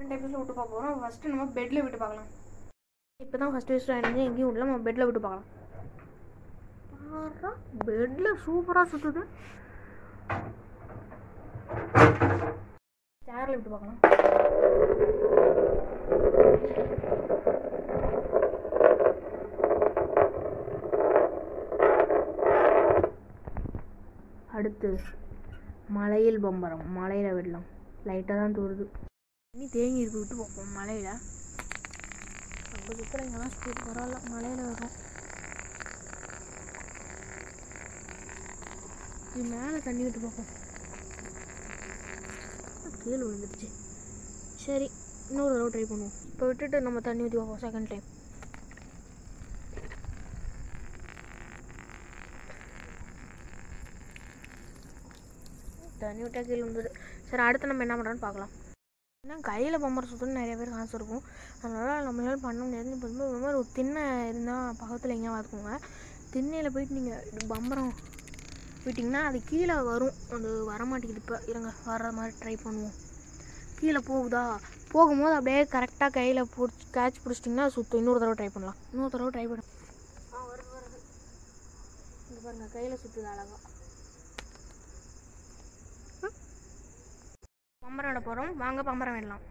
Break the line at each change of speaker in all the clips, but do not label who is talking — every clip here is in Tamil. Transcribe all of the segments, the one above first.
ரெண்டு எபிசோட் விட்டு பார்க்க போகிறோம் ஃபஸ்ட்டு நம்ம பெட்டில் விட்டு பார்க்கலாம் இப்போ தான் ஃபஸ்ட்டு ஃபஸ்ட்டு ஆயிருந்து எங்கேயும் விடல நம்ம பெட்டில் விட்டு பார்க்கலாம் பாரா பெட்டில் சூப்பராக சுற்றுது சேரில் விட்டு பார்க்கலாம் அடுத்து மலையில் பம்பரம் மலையில் விடலாம் லைட்டாக தான் தூருது தண்ணி தேங்கி இருக்கு விட்டு பார்ப்போம் மலையில் நம்ம சுற்றுற இங்கெல்லாம் சுற்றி பரவாயில்ல மலையில் வரும் இது மேலே தண்ணி விட்டு பார்ப்போம் கீழே விழுந்துருச்சு சரி இன்னொரு தடவை ட்ரை பண்ணுவோம் இப்போ விட்டுட்டு நம்ம தண்ணி ஊற்றி பார்ப்போம் செகண்ட் டைம் தண்ணி விட்டால் கீழே வந்தது சரி அடுத்து நம்ம என்ன பண்ணுறோன்னு பார்க்கலாம் ஏன்னா கையில் பம்பரம் சுற்றணும்னு நிறைய பேருக்கு ஆசை இருக்கும் அதனால் நம்மளால பண்ண முடியாது இப்போ வந்து இந்த மாதிரி ஒரு திண்ணை இருந்தால் பக்கத்தில் எங்கேயா பார்த்துக்கோங்க திண்ணையில் போயிட்டு நீங்கள் பம்பரம் விட்டிங்கன்னா அது கீழே வரும் அது வரமாட்டேங்குது இப்போ இருங்க வர்ற மாதிரி ட்ரை பண்ணுவோம் கீழே போகுதா போகும்போது அப்படியே கரெக்டாக கையில் பிடிச்சி கேட்ச் பிடிச்சிட்டிங்கன்னா சுற்றும் இன்னொரு தடவை ட்ரை பண்ணலாம் இன்னொரு தடவை ட்ரை பண்ண ஆ வருது வருது இங்கே பாருங்கள் கையில் சுற்றுது அழகாக பம்பரம் விட போகிறோம் வாங்க பம்பரம் விடலாம்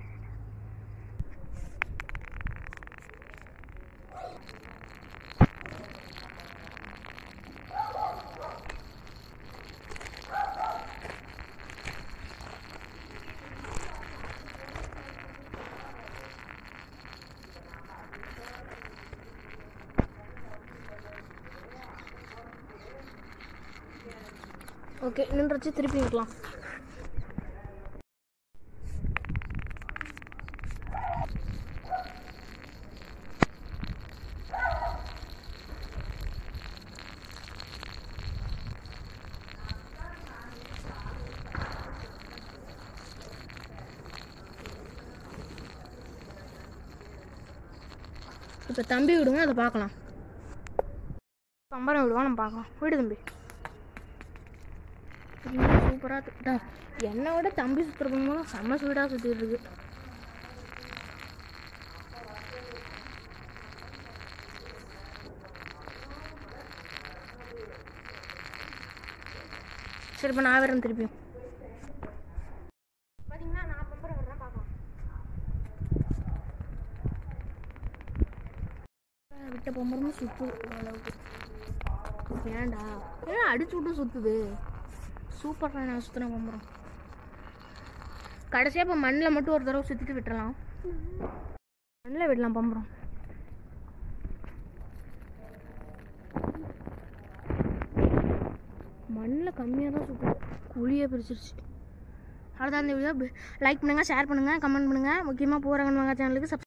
ஓகே நின்றுச்சு திருப்பி விடலாம் இப்போ தம்பி விடுவோம் அதை பார்க்கலாம் பம்பரம் விடுவோம் நம்ம பார்க்கலாம் விடு தம்பி சூப்பராக என்னை விட தம்பி சுற்றுறது மூலம் செம்ம ஸ்பீடாக சுற்றிட்டு இருக்கு சரி இப்போ நான் வரேன் திருப்பியும் பார்த்தீங்கன்னா நான் பம்பரம் விடுறேன் பார்க்கலாம் விட்ட பம்பரமும் சுற்றுது ஓரளவுக்கு ஏன்டா ஏன் அடிச்சு விட்டு சுற்றுது சூப்பராக நான் சுற்றின பம்பரம் கடைசியாக இப்போ மண்ணில் மட்டும் ஒரு தடவை சுற்றிட்டு விட்டுறலாம் மண்ணில் விடலாம் பம்பரம் மண்ணில் கம்மியாக தான் சுற்றுது குழியே பிரிச்சிருச்சு அவ்வளோதான் இந்த வீடியோ லைக் பண்ணுங்கள் ஷேர் பண்ணுங்கள் கமெண்ட் பண்ணுங்கள் முக்கியமாக போகிறாங்கன்னு வாங்க சேனலுக்கு சப்